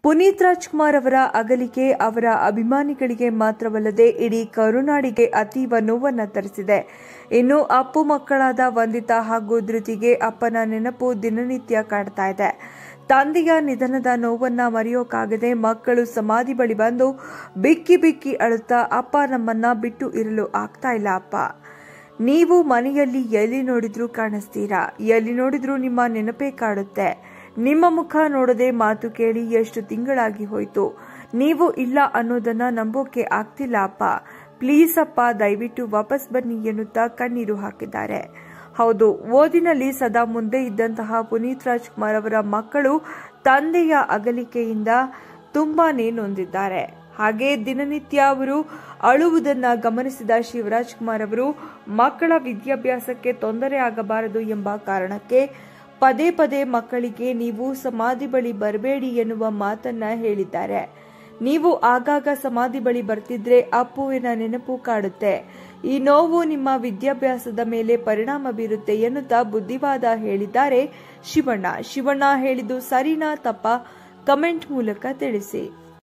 ಪುನೀತ್ ರಾಜ್ಕುಮಾರ್ ಅವರ ಅಗಲಿಕೆ ಅವರ ಅಭಿಮಾನಿಗಳಿಗೆ ಮಾತ್ರವಲ್ಲದೆ ಇಡೀ ಕರುನಾಡಿಗೆ ಅತೀವ ನೋವನ್ನ ತರಿಸಿದೆ ಇನ್ನು ಅಪ್ಪು ಮಕ್ಕಳಾದ ವಂದಿತಾ ಹಾಗೂ ಧೃತಿಗೆ ಅಪ್ಪನ ನೆನಪು ದಿನನಿತ್ಯ ಕಾಡ್ತಾ ಇದೆ ತಂದೆಯ ನಿಧನದ ನೋವನ್ನ ಮರೆಯೋಕಾಗದೆ ಮಕ್ಕಳು ಸಮಾಧಿ ಬಳಿ ಬಂದು ಬಿಕ್ಕಿ ಬಿಕ್ಕಿ ಅಳುತ್ತಾ ಅಪ್ಪ ನಮ್ಮನ್ನ ಬಿಟ್ಟು ಇರಲು ಆಗ್ತಾ ಇಲ್ಲ ಅಪ್ಪ ನೀವು ಮನೆಯಲ್ಲಿ ಎಲ್ಲಿ ನೋಡಿದ್ರೂ ಕಾಣಿಸ್ತೀರಾ ಎಲ್ಲಿ ನೋಡಿದ್ರೂ ನಿಮ್ಮ ನೆನಪೇ ಕಾಡುತ್ತೆ ನಿಮ್ಮ ಮುಖ ನೋಡದೆ ಮಾತು ಕೇಳಿ ಎಷ್ಟು ತಿಂಗಳಾಗಿ ಹೋಯ್ತು ನೀವು ಇಲ್ಲ ಅನ್ನೋದನ್ನ ನಂಬೋಕೆ ಆಗ್ತಿಲ್ಲ ಅಪ್ಪ ಪ್ಲೀಸ್ ಅಪ್ಪ ದಯವಿಟ್ಟು ವಾಪಸ್ ಬನ್ನಿ ಎನ್ನುತ್ತಾ ಕಣ್ಣೀರು ಹಾಕಿದ್ದಾರೆ ಹೌದು ಓದಿನಲ್ಲಿ ಸದಾ ಮುಂದೆ ಇದ್ದಂತಹ ಪುನೀತ್ ರಾಜ್ಕುಮಾರ್ ಅವರ ಮಕ್ಕಳು ತಂದೆಯ ಅಗಲಿಕೆಯಿಂದ ತುಂಬಾನೇ ನೊಂದಿದ್ದಾರೆ ಹಾಗೆ ದಿನನಿತ್ಯ ಅವರು ಅಳುವುದನ್ನ ಗಮನಿಸಿದ ಶಿವರಾಜ್ ಕುಮಾರ್ ಅವರು ಮಕ್ಕಳ ವಿದ್ಯಾಭ್ಯಾಸಕ್ಕೆ ತೊಂದರೆ ಆಗಬಾರದು ಎಂಬ ಕಾರಣಕ್ಕೆ ಪದೇ ಪದೇ ಮಕ್ಕಳಿಗೆ ನೀವು ಸಮಾಧಿ ಬಳಿ ಬರಬೇಡಿ ಎನ್ನುವ ಮಾತನ್ನ ಹೇಳಿದ್ದಾರೆ ನೀವು ಆಗಾಗ ಸಮಾಧಿ ಬಳಿ ಬರ್ತಿದ್ರೆ ಅಪ್ಪುವಿನ ನೆನಪು ಕಾಡುತ್ತೆ ಈ ನೋವು ನಿಮ್ಮ ವಿದ್ಯಾಭ್ಯಾಸದ ಮೇಲೆ ಪರಿಣಾಮ ಬೀರುತ್ತೆ ಎನ್ನುತ್ತಾ ಬುದ್ಧಿವಾದ ಹೇಳಿದ್ದಾರೆ ಶಿವಣ್ಣ ಶಿವಣ್ಣ ಹೇಳಿದ್ದು ಸರಿನಾ ತಪ್ಪ ಕಮೆಂಟ್ ಮೂಲಕ ತಿಳಿಸಿ